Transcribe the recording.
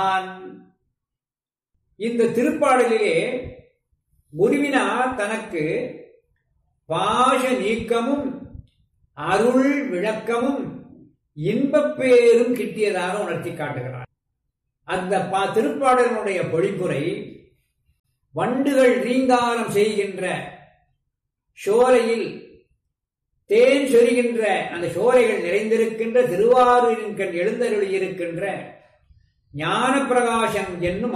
இந்த திருப்பாடலிலே குருவினார் தனக்கு பாஷ நீக்கமும் அருள் விளக்கமும் இன்பப் பேரும் கிட்டியதாக உணர்த்தி காட்டுகிறார் அந்த பா திருப்பாடலினுடைய பொழிப்புரை வண்டுகள் ரீங்காரம் செய்கின்ற சோலையில் தேன் சொரிகின்ற அந்த சோலைகள் நிறைந்திருக்கின்ற திருவாரூரின் கண் எழுந்தருளி இருக்கின்ற ஞான பிரகாசம் என்னும்